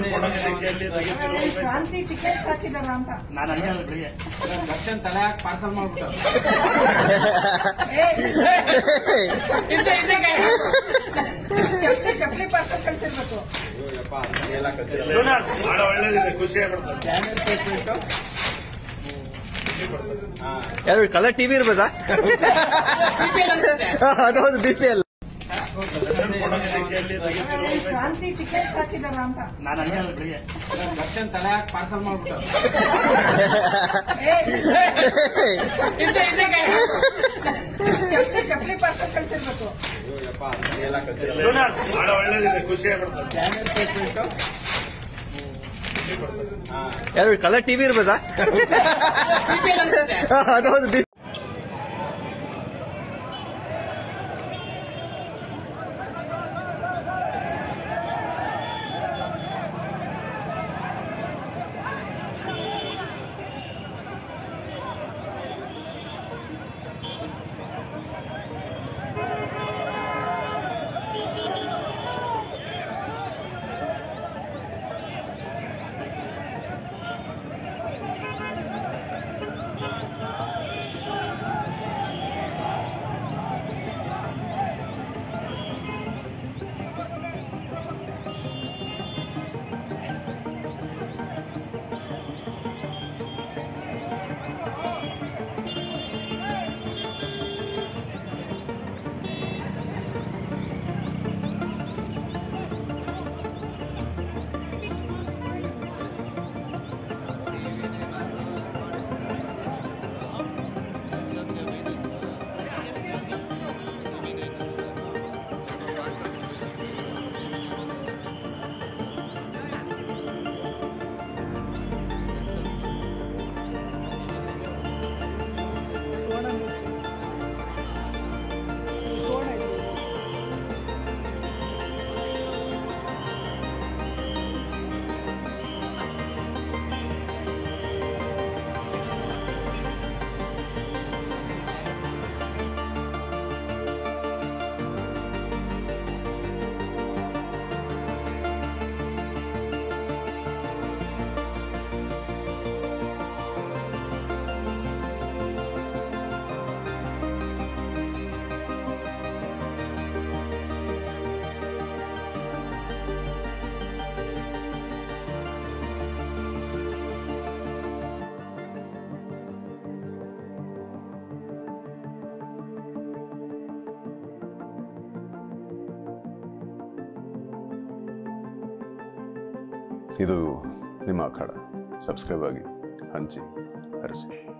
ಕ್ರಾಂತಿ ಟಿಕೆಟ್ ಹಾಕಿದಾರ ಅಂತ ನಾನು ಹಂಗೆ ಅಲ್ಲ ಬೆಳಿಗ್ಗೆ ದರ್ಶನ್ ತಲೆ ಹಾಕಿ ಪಾರ್ಸಲ್ ಮಾಡ್ಬಿಟ್ಟು ಚಪ್ಪಲಿ ಚಪ್ಪಲಿ ಪಾರ್ಸಲ್ ಕಳ್ಸಿರ್ಬೇಕು ಅಯ್ಯಪ್ಪ ಎಲ್ಲ ಬಹಳ ಒಳ್ಳೇದಿದೆ ಖುಷಿ ಆಗ್ಬಿಡ್ತದೆ ಯಾರು ಕಲರ್ ಟಿವಿ ಇರ್ಬೋದಾ ಅದೌದು ಬಿ ಪಿ ಎಲ್ ಕ್ರಾಂತಿ ಟಿಕೆಟ್ ಹಾಕಿದಾರ ಅಂತ ನಾನು ಹಂಗೆ ಅಲ್ಲ ಬೆಳಿಗ್ಗೆ ದರ್ಶನ್ ತಲೆ ಹಾಕಿ ಪಾರ್ಸಲ್ ಮಾಡ್ಬಿಟ್ಟು ಚಪ್ಪಲಿ ಚಪ್ಪಲಿ ಪಾರ್ಸಲ್ ಕಳ್ಸಿರ್ಬೇಕು ಅಯ್ಯಪ್ಪ ಎಲ್ಲ ಬಹಳ ಒಳ್ಳೇದಿದೆ ಖುಷಿ ಆಗ್ಬಿಡ್ತದೆ ಯಾರು ಕಲರ್ ಟಿವಿ ಇರ್ಬೋದಾ ಅದೌದು ಬಿ ಇದು ನಿಮ್ಮ ಅಖಾಡ ಸಬ್ಸ್ಕ್ರೈಬ್ ಆಗಿ ಹಂಚಿ ಹರಿಸಿ